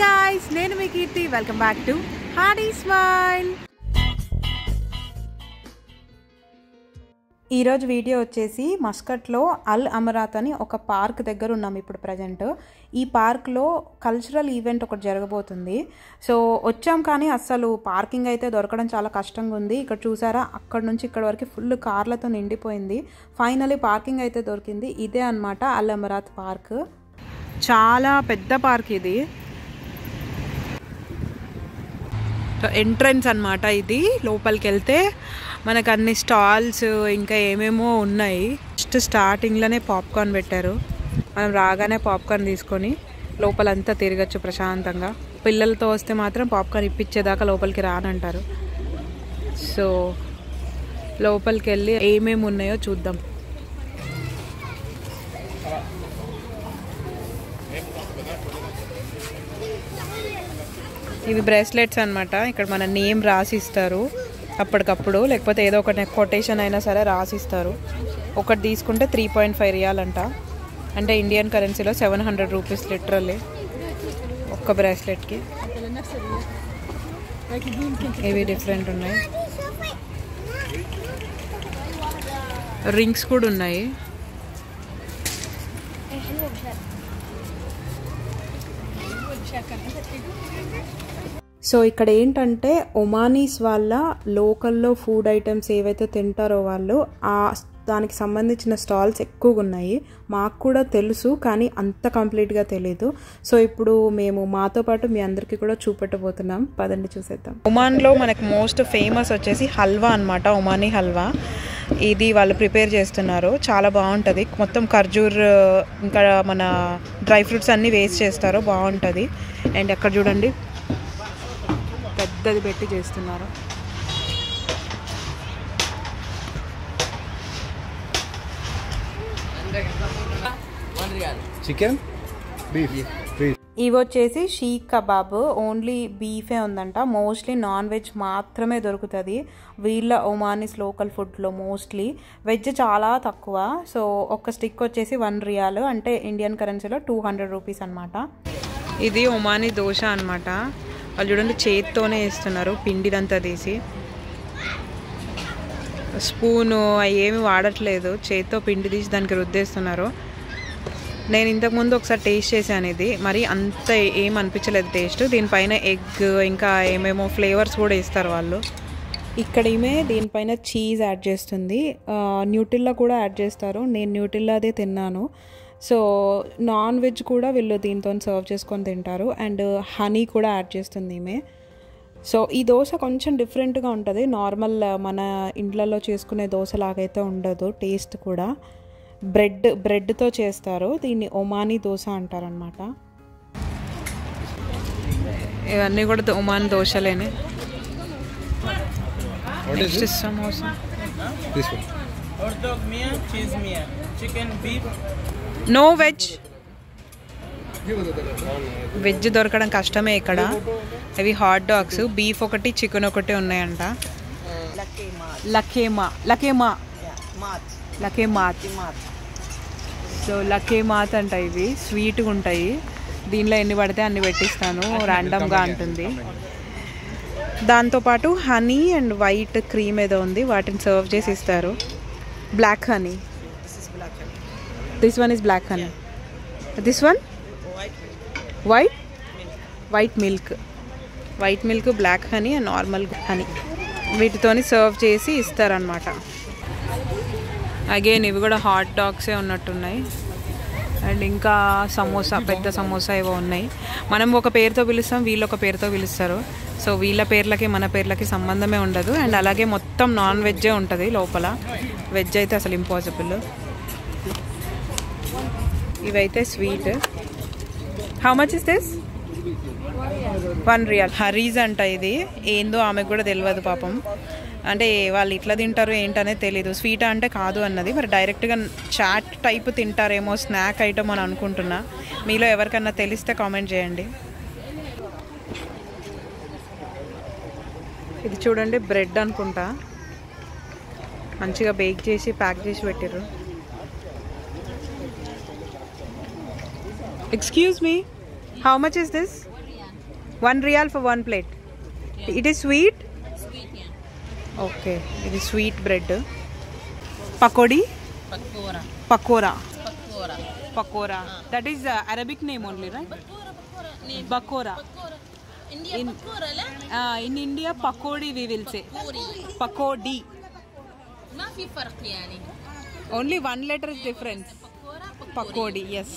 Guys నేను మీ Keerthi welcome back to Hardy smile ఈరోజు వీడియో వచ్చేసి మస్కట్లో అల్ అమరాత్ అని ఒక పార్క్ దగ్గర ఉన్నాం ఇప్పుడు ప్రజెంట్ ఈ పార్క్లో కల్చరల్ ఈవెంట్ ఒకటి జరగబోతుంది సో వచ్చాం కానీ అస్సలు పార్కింగ్ అయితే దొరకడం చాలా కష్టంగా ఉంది ఇక్కడ చూసారా అక్కడ నుంచి ఇక్కడ వరకు ఫుల్ కార్లతో నిండిపోయింది ఫైనలీ పార్కింగ్ అయితే దొరికింది ఇదే అనమాట అల్ అమరాత్ పార్క్ చాలా పెద్ద పార్క్ ఇది ఎంట్రన్స్ అన్నమాట ఇది లోపలికి వెళ్తే మనకు అన్ని స్టాల్స్ ఇంకా ఏమేమో ఉన్నాయి ఫస్ట్ స్టార్టింగ్లోనే పాప్కార్న్ పెట్టారు మనం రాగానే పాప్కార్న్ తీసుకొని లోపలంతా తిరగచ్చు ప్రశాంతంగా పిల్లలతో వస్తే మాత్రం పాప్కార్న్ ఇప్పించేదాకా లోపలికి రానంటారు సో లోపలికి వెళ్ళి ఏమేమి ఉన్నాయో చూద్దాం ఇవి బ్రేస్లెట్స్ అన్నమాట ఇక్కడ మన నేమ్ రాసిస్తారు అప్పటికప్పుడు లేకపోతే ఏదో ఒక కొటేషన్ అయినా సరే రాసిస్తారు ఒకటి తీసుకుంటే త్రీ పాయింట్ ఫైవ్ రియాలంట అంటే ఇండియన్ కరెన్సీలో సెవెన్ హండ్రెడ్ రూపీస్ లిటరల్లీ ఒక్క బ్రేస్లెట్కి ఇవి డిఫరెంట్ ఉన్నాయి రింగ్స్ కూడా ఉన్నాయి సో ఇక్కడ ఏంటంటే ఒమానీస్ వాళ్ళ లోకల్లో ఫుడ్ ఐటమ్స్ ఏవైతే తింటారో వాళ్ళు ఆ దానికి సంబంధించిన స్టాల్స్ ఎక్కువగా ఉన్నాయి మాకు కూడా తెలుసు కానీ అంత కంప్లీట్గా తెలీదు సో ఇప్పుడు మేము మాతో పాటు మీ అందరికీ కూడా చూపెట్టబోతున్నాం పదండి చూసేద్దాం ఒమాన్లో మనకు మోస్ట్ ఫేమస్ వచ్చేసి హల్వా అనమాట ఒమానీ హల్వా ఇది వాళ్ళు ప్రిపేర్ చేస్తున్నారు చాలా బాగుంటుంది మొత్తం ఖర్జూర్ ఇంకా మన డ్రై ఫ్రూట్స్ అన్నీ వేస్ట్ చేస్తారు బాగుంటుంది అండ్ అక్కడ చూడండి పెద్దది పెట్టి చేస్తున్నారు చికెన్ బీఫ్ బీఫ్ ఇవి వచ్చేసి షీక్ కబాబ్ ఓన్లీ బీఫే ఉందంట మోస్ట్లీ నాన్ వెజ్ మాత్రమే దొరుకుతుంది వీళ్ళ ఒమానిస్ లోకల్ ఫుడ్లో మోస్ట్లీ వెజ్ చాలా తక్కువ సో ఒక స్టిక్ వచ్చేసి వన్ రియాల్ అంటే ఇండియన్ కరెన్సీలో టూ హండ్రెడ్ రూపీస్ అనమాట ఇది ఒమానీ దోశ అనమాట వాళ్ళు చూడండి చేత్తోనే వేస్తున్నారు పిండిదంతా తీసి స్పూను అవి ఏమి వాడట్లేదు చేత్తో పిండి తీసి దానికి రుద్దేస్తున్నారు నేను ఇంతకుముందు ఒకసారి టేస్ట్ చేశాను ఇది మరి అంత ఏం అనిపించలేదు టేస్ట్ దీనిపైన ఎగ్ ఇంకా ఏమేమో ఫ్లేవర్స్ కూడా ఇస్తారు వాళ్ళు ఇక్కడ ఈమె దీనిపైన చీజ్ యాడ్ చేస్తుంది న్యూటిల్లా కూడా యాడ్ చేస్తారు నేను న్యూటిల్లాదే తిన్నాను సో నాన్ వెజ్ కూడా వీళ్ళు దీంతో సర్వ్ చేసుకొని తింటారు అండ్ హనీ కూడా యాడ్ చేస్తుంది ఈమె సో ఈ దోశ కొంచెం డిఫరెంట్గా ఉంటుంది నార్మల్ మన ఇండ్లలో చేసుకునే దోశ లాగైతే ఉండదు టేస్ట్ కూడా బ్రెడ్ బ్రెడ్తో చేస్తారు దీన్ని ఒమానీ దోశ అంటారనమాట ఇవన్నీ కూడా ఒమానీ దోశలేనే next samosa this one Hot dog mia, cheese mia, chicken beef, no veg veg దొరకడం కష్టమే ఇక్కడ ఇవి హాట్ డాగ్స్ బీఫ్ ఒకటి చికెన్ ఒకటి ఉన్నాయంట లకేమా లకేమా లకేమాత్ సో లకేమాత్ అంట ఇవి స్వీట్గా ఉంటాయి దీనిలో ఎన్ని పడితే అన్ని పెట్టిస్తాను ర్యాండమ్గా అంటుంది దాంతోపాటు హనీ అండ్ వైట్ క్రీమ్ ఏదో ఉంది వాటిని సర్వ్ చేసి ఇస్తారు black honey this one is black honey this one white white milk white milk black honey and normal honey వీటితోని సర్వ్ చేసి ఇస్తారనమాట అగైన్ ఇవి కూడా హాట్ డాగ్సే ఉన్నట్టున్నాయి అండ్ ఇంకా సమోసా పెద్ద సమోసా ఏవో ఉన్నాయి మనం ఒక పేరుతో పిలుస్తాం వీళ్ళు ఒక పేరుతో పిలుస్తారు సో వీళ్ళ పేర్లకి మన పేర్లకి సంబంధమే ఉండదు అండ్ అలాగే మొత్తం నాన్ వెజ్జే ఉంటుంది లోపల వెజ్ అయితే అసలు ఇంపాసిబుల్ ఇవైతే sweet how much is this one riyal హరీజ్ అంట ఇది ఏందో ఆమెకు కూడా తెలియదు పాపం అంటే వాళ్ళు ఇట్లా తింటారు ఏంటనేది తెలీదు స్వీట్ అంటే కాదు అన్నది మరి డైరెక్ట్గా చాట్ టైప్ తింటారేమో స్నాక్ ఐటమ్ అని అనుకుంటున్నా మీలో ఎవరికన్నా తెలిస్తే కామెంట్ చేయండి ఇది చూడండి బ్రెడ్ అనుకుంటా మంచిగా బేక్ చేసి ప్యాక్ చేసి పెట్టిర్రు excuse me how much is this one riyal for one plate it is sweet Sweet, yeah. Okay ఇది sweet bread pakodi Pakora. Pakora Pakora. Pakora that is Arabic name only right Pakora, pakora. Name. Pakora Pakora. India In- pakora, la? In India pakodi we will say Puri. Pakodi ما في فرق يعني. Only one letter is difference Pakora, pakora. Pakodi yes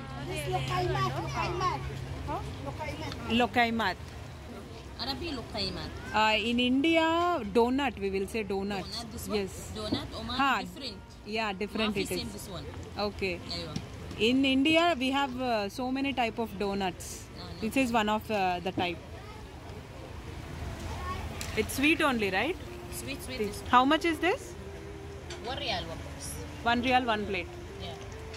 లొకైమాత్ Arabi luqaymat. In India donut we will say donut Donut, this one. Yes Donut, Oman, Ha. different. Yeah ما different في it same is this one. Okay أيوة. In India, we have uh, so many type of donuts. This is one of uh, the type. It's sweet only, right? Sweet, sweet. This. How much is this? One real, one box. One real, one plate. Yeah.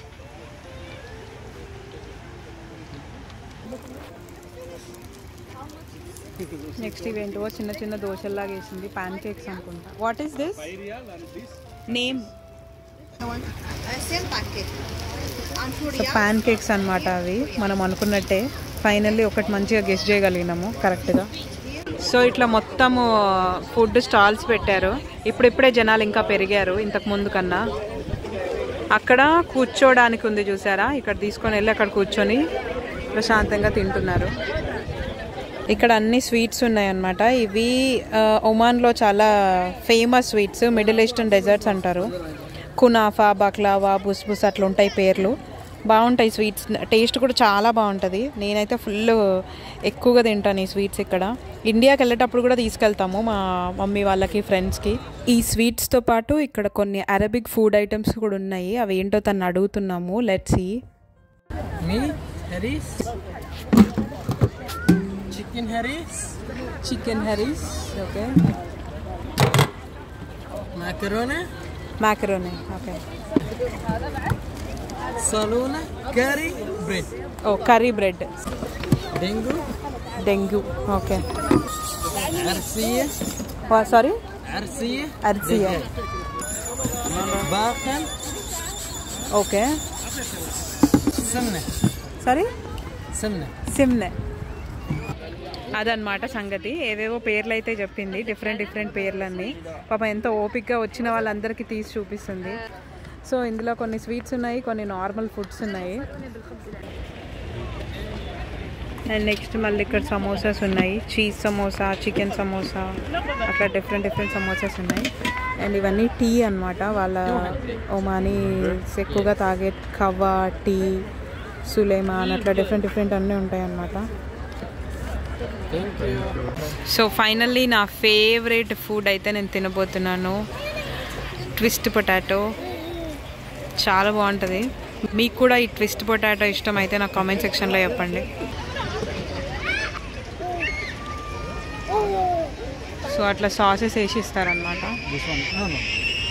Next ఇవేంటో చిన్న చిన్న దోశల్లాగా వేసింది pancakes అనుకుంటా what is this name Same packet. And for so pancakes అనమాట అవి మనం అనుకున్నట్టే ఫైనల్లీ ఒకటి మంచిగా గెస్ట్ చేయగలిగినాము కరెక్ట్గా సో ఇట్లా మొత్తము ఫుడ్ స్టాల్స్ పెట్టారు ఇప్పుడిప్పుడే జనాలు ఇంకా పెరిగారు ఇంతకు ముందు కన్నా అక్కడ కూర్చోడానికి ఉంది చూసారా ఇక్కడ తీసుకొని వెళ్ళి అక్కడ కూర్చొని ప్రశాంతంగా తింటున్నారు ఇక్కడ అన్ని స్వీట్స్ ఉన్నాయన్నమాట ఇవి ఆ, ఒమాన్లో చాలా famous sweets middle eastern desserts అంటారు కునాఫా బక్లావా బుస్బుస్ అట్లా ఉంటాయి పేర్లు బాగుంటాయి స్వీట్స్ టేస్ట్ కూడా చాలా బాగుంటుంది నేనైతే ఫుల్ ఎక్కువగా తింటాను ఈ స్వీట్స్ ఇక్కడ ఇండియాకి వెళ్ళేటప్పుడు కూడా తీసుకెళ్తాము మా మమ్మీ వాళ్ళకి ఫ్రెండ్స్కి ఈ స్వీట్స్తో పాటు ఇక్కడ కొన్ని అరబిక్ ఫుడ్ ఐటమ్స్ కూడా ఉన్నాయి అవి ఏంటో తను అడుగుతున్నాము లెట్స్ ఈ Me, Harris. Chicken Harris. Chicken హరీస్ okay Macaroni. Macaroni okay Salona. Curry. Bread. ఓ కర్రీ బ్రెడ్ Dengu. డెంగ్యూ ఓకే Arsiya. Sorry Arsiya. అర్జియా Bakan. Okay Samna. Sorry Samna. సిమ్నే అదనమాట సంగతి ఏవేవో పేర్లు అయితే చెప్పింది డిఫరెంట్ డిఫరెంట్ పేర్లన్నీ పాప ఎంతో ఓపిక్గా వచ్చిన వాళ్ళందరికీ తీసి చూపిస్తుంది సో ఇందులో కొన్ని స్వీట్స్ ఉన్నాయి కొన్ని నార్మల్ ఫుడ్స్ ఉన్నాయి అండ్ నెక్స్ట్ మళ్ళీ ఇక్కడ సమోసాస్ ఉన్నాయి చీజ్ సమోసా చికెన్ సమోసా అట్లా డిఫరెంట్ డిఫరెంట్ సమోసాస్ ఉన్నాయి అండ్ ఇవన్నీ టీ అన్నమాట వాళ్ళ ఒమానీస్ ఎక్కువగా తాగే కవ్వా టీ సులేమాన్ అట్లా డిఫరెంట్ డిఫరెంట్ అన్నీ ఉంటాయి అన్నమాట సో ఫైనల్లీ నా ఫేవరెట్ ఫుడ్ అయితే నేను తినబోతున్నాను ట్విస్ట్ పొటాటో చాలా బాగుంటుంది మీకు కూడా ఈ ట్విస్ట్ పొటాటో ఇష్టం అయితే నాకు కామెంట్ సెక్షన్లో చెప్పండి సో అట్లా సాసెస్ వేసి ఇస్తారనమాట This one? No, no.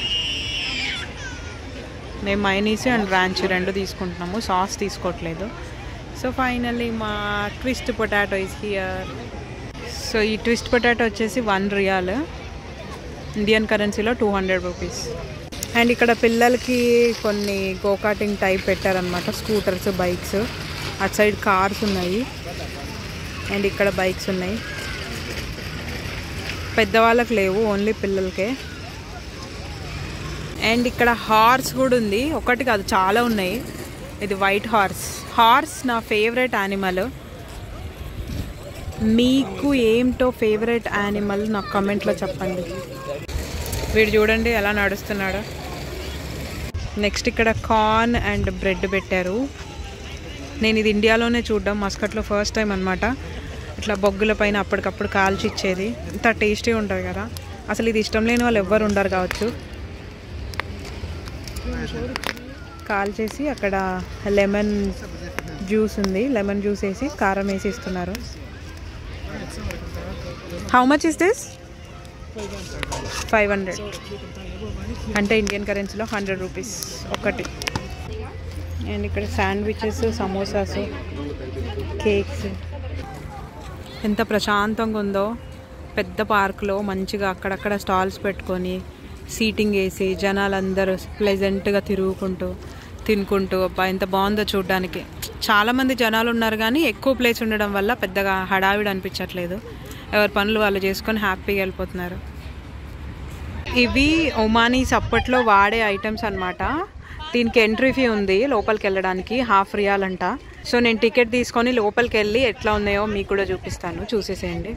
మేము మైనీస్ అండ్ ర్యాంచ్ రెండు తీసుకుంటున్నాము సాస్ తీసుకోవట్లేదు సో ఫైనల్లీ మా twist potato is here so ఈ ట్విస్ట్ పొటాటో వచ్చేసి వన్ రియాల్ ఇండియన్ కరెన్సీలో టూ హండ్రెడ్ రూపీస్ అండ్ ఇక్కడ పిల్లలకి కొన్ని గోకాటింగ్ టైప్ పెట్టారనమాట స్కూటర్స్ బైక్స్ అటు సైడ్ కార్స్ ఉన్నాయి అండ్ ఇక్కడ బైక్స్ ఉన్నాయి పెద్దవాళ్ళకి లేవు ఓన్లీ పిల్లలకే అండ్ ఇక్కడ హార్స్ కూడా ఉంది ఒకటి కాదు చాలా ఉన్నాయి ఇది వైట్ హార్స్ హార్స్ నా ఫేవరెట్ యానిమల్ మీకు ఏంటో ఫేవరెట్ యానిమల్ నాకు కమెంట్లో చెప్పండి వీడు చూడండి ఎలా నడుస్తున్నాడు నెక్స్ట్ ఇక్కడ కార్న్ అండ్ బ్రెడ్ పెట్టారు నేను ఇది ఇండియాలోనే చూడడం మస్కట్లో ఫస్ట్ టైం అనమాట ఇట్లా బొగ్గుల పైన అప్పటికప్పుడు కాల్చి ఇచ్చేది ఇంత టేస్టీ ఉంటుంది కదా అసలు ఇది ఇష్టం లేని వాళ్ళు ఎవ్వరు ఉండరు కావచ్చు కాల్ చేసి అక్కడ లెమన్ జ్యూస్ ఉంది లెమన్ జ్యూస్ వేసి కారం వేసి ఇస్తున్నారు how much is this five hundred అంటే ఇండియన్ కరెన్సీలో హండ్రెడ్ రూపీస్ ఒకటి అండ్ ఇక్కడ శాండ్విచెస్ సమోసాస్ కేక్స్ ఎంత ప్రశాంతంగా ఉందో పెద్ద పార్క్లో మంచిగా అక్కడక్కడ స్టాల్స్ పెట్టుకొని సీటింగ్ వేసి జనాలందరూ ప్లెజెంట్గా తిరుగుకుంటూ తినుకుంటూ అబ్బా ఎంత బాగుందో చూడడానికి చాలామంది జనాలు ఉన్నారు కానీ ఎక్కువ ప్లేస్ ఉండడం వల్ల పెద్దగా హడావిడి అనిపించట్లేదు ఎవరి పనులు వాళ్ళు చేసుకొని హ్యాపీగా వెళ్ళిపోతున్నారు ఇవి ఒమానీస్ అప్పట్లో వాడే ఐటమ్స్ అన్నమాట దీనికి ఎంట్రీ ఫీ ఉంది లోపలికి వెళ్ళడానికి హాఫ్ రియాల్ అంట సో నేను టికెట్ తీసుకొని లోపలికి వెళ్ళి ఎట్లా ఉన్నాయో మీకు కూడా చూపిస్తాను చూసేసేయండి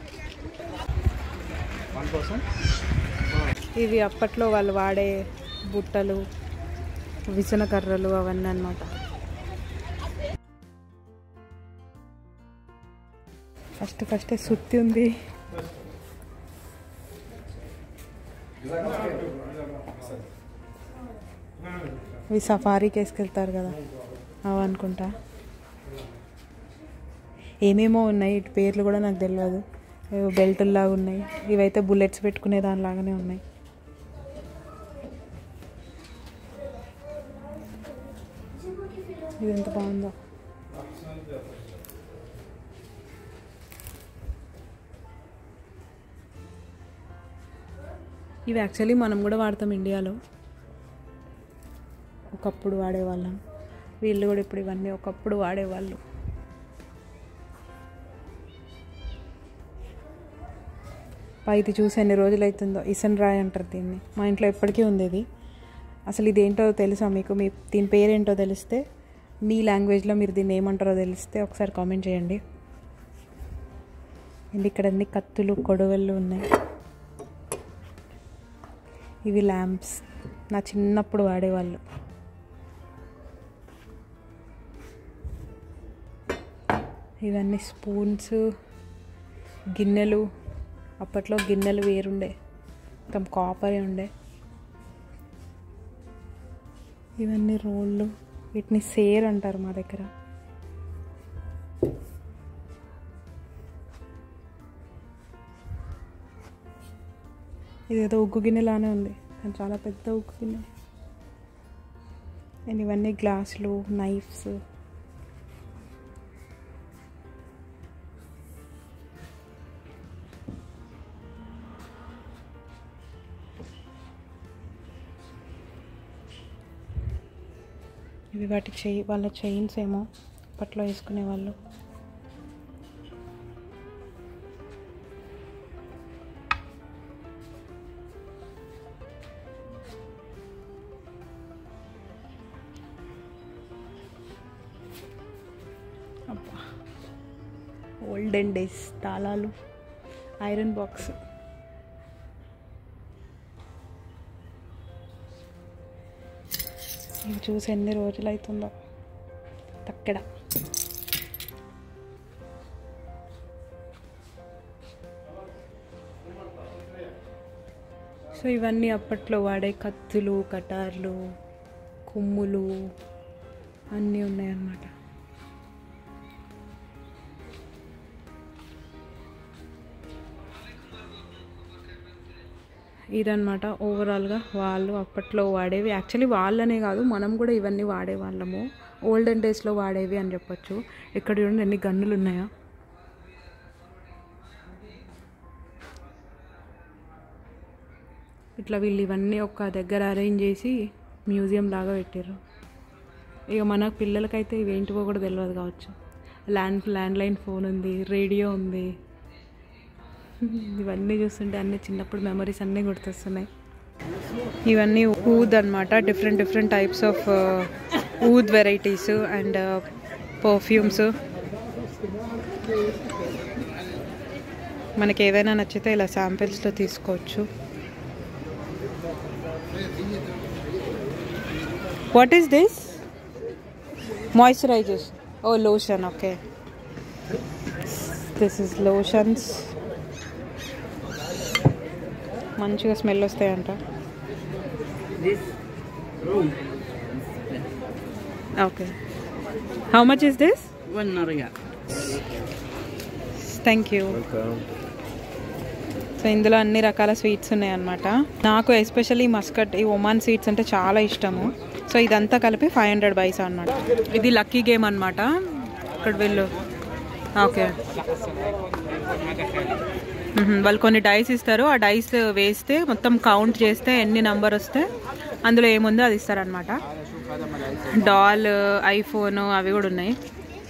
ఇవి అప్పట్లో వాళ్ళు వాడే బుట్టలు విసన కర్రలు అవన్నీ అన్నమాట ఫస్ట్ ఫస్ట్ సుత్తి ఉంది ఇవి సఫారీకి వేసుకెళ్తారు కదా అవి అనుకుంటా ఏమేమో ఉన్నాయి ఇటు పేర్లు కూడా నాకు తెలియదు ఏవో బెల్టుల్లాగా ఉన్నాయి ఇవైతే బుల్లెట్స్ పెట్టుకునే దానిలాగానే ఉన్నాయి ఇది ఎంత బాగుందో ఇవి యాక్చువల్లీ మనం కూడా వాడతాం ఇండియాలో ఒకప్పుడు వాడేవాళ్ళం వీళ్ళు కూడా ఇప్పుడు ఇవన్నీ ఒకప్పుడు వాడేవాళ్ళు పైది చూసి ఎన్ని రోజులు అవుతుందో ఇసన్ రాయ్ అంటారు దీన్ని మా ఇంట్లో ఎప్పటికీ ఉంది ఇది అసలు ఇది ఏంటో తెలుసా మీకు మీ దీని పేరేంటో తెలిస్తే మీ లాంగ్వేజ్లో మీరు దీన్ని ఏమంటారో తెలిస్తే ఒకసారి కామెంట్ చేయండి అండ్ ఇక్కడ అన్ని కత్తులు కొడవళ్ళు ఉన్నాయి ఇవి ల్యాంప్స్ నా చిన్నప్పుడు వాడేవాళ్ళు ఇవన్నీ స్పూన్స్ గిన్నెలు అప్పట్లో గిన్నెలు వేరుండే మొత్తం కాపరే ఉండే ఇవన్నీ రోళ్ళు వీటిని సేర్ అంటారు మా దగ్గర ఇదేదో ఉగ్గు గిన్నెలానే ఉంది కానీ చాలా పెద్ద ఉగ్గు గిన్నె అండ్ ఇవన్నీ గ్లాసులు నైఫ్స్ ఇవి వాటి చెయ్యి వాళ్ళ చైన్స్ ఏమో అప్పట్లో వేసుకునే వాళ్ళు అబ్బా ఓల్డెన్ డేస్ తాళాలు ఐరన్ బాక్స్ ఇవి చూసి ఎన్ని రోజులు అవుతుందో తక్కడ సో ఇవన్నీ అప్పట్లో వాడే కత్తులు కటార్లు కొమ్ములు అన్నీ ఉన్నాయన్నమాట ఇదన్నమాట ఓవరాల్గా వాళ్ళు అప్పట్లో వాడేవి యాక్చువల్లీ వాళ్ళనే కాదు మనం కూడా ఇవన్నీ వాడేవాళ్ళము ఓల్డెన్ డేస్లో వాడేవి అని చెప్పొచ్చు ఇక్కడ చూడండి ఎన్ని గన్నులు ఉన్నాయో ఇట్లా వీళ్ళు ఇవన్నీ ఒక దగ్గర అరేంజ్ చేసి మ్యూజియం లాగా పెట్టారు ఇక మన పిల్లలకైతే ఇవేంటివో కూడా తెలియదు కావచ్చు ల్యాండ్ ల్యాండ్లైన్ ఫోన్ ఉంది రేడియో ఉంది ఇవన్నీ చూస్తుంటే అన్ని చిన్నప్పుడు మెమరీస్ అన్నీ గుర్తొస్తున్నాయి ఇవన్నీ ఊద్ అనమాట డిఫరెంట్ డిఫరెంట్ టైప్స్ ఆఫ్ ఊద్ వెరైటీస్ అండ్ పర్ఫ్యూమ్స్ మనకి ఏదైనా నచ్చితే ఇలా శాంపిల్స్లో తీసుకోవచ్చు వాట్ ఈస్ దిస్ మాయిశ్చరైజర్స్ ఓ lotion okay this is lotions మంచిగా స్మెల్ వస్తాయంట okay how much is this One riyal. Thank you so ఇందులో అన్ని రకాల స్వీట్స్ ఉన్నాయన్నమాట నాకు ఎస్పెషల్లీ మస్కట్ ఈ ఒమాన్ స్వీట్స్ అంటే చాలా ఇష్టము సో ఇదంతా కలిపి ఫైవ్ హండ్రెడ్ బైస్ అనమాట ఇది లక్కీ గేమ్ అనమాట ఇక్కడ వీళ్ళు ఓకే మ్మ్. వాళ్ళు కొన్ని డైస్ ఇస్తారు ఆ డైస్ వేస్తే మొత్తం కౌంట్ చేస్తే ఎన్ని నంబర్ వస్తే అందులో ఏముందో అది ఇస్తారనమాట డాల్ ఐఫోన్ అవి కూడా ఉన్నాయి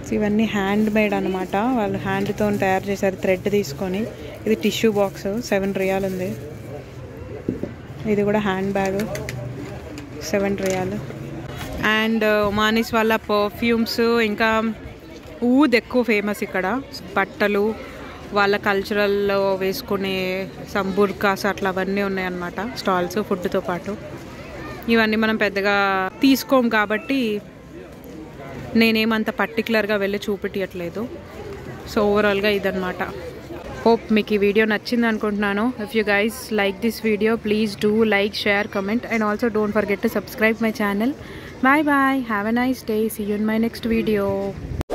సో ఇవన్నీ హ్యాండ్ మేడ్ అనమాట వాళ్ళు హ్యాండ్తో తయారు చేశారు థ్రెడ్ తీసుకొని ఇది టిష్యూ బాక్స్ సెవెన్ రియాల్ ఉంది ఇది కూడా handbag seven riyal and Omanis వాళ్ళ పర్ఫ్యూమ్స్ ఇంకా ఊద్ ఎక్కువ ఫేమస్ ఇక్కడ బట్టలు వాళ్ళ కల్చరల్లో వేసుకునే సమ్ బుర్కాస్ అట్లా అవన్నీ ఉన్నాయన్నమాట స్టాల్స్ ఫుడ్తో పాటు ఇవన్నీ మనం పెద్దగా తీసుకోం కాబట్టి నేనేమంత పర్టికులర్గా వెళ్ళి చూపించట్లేదు సో ఓవరాల్గా ఇదనమాట హోప్ మీకు ఈ వీడియో నచ్చింది అనుకుంటున్నాను if you guys like this video please do like share comment and also don't forget to subscribe my channel bye bye have a nice day see you in my next video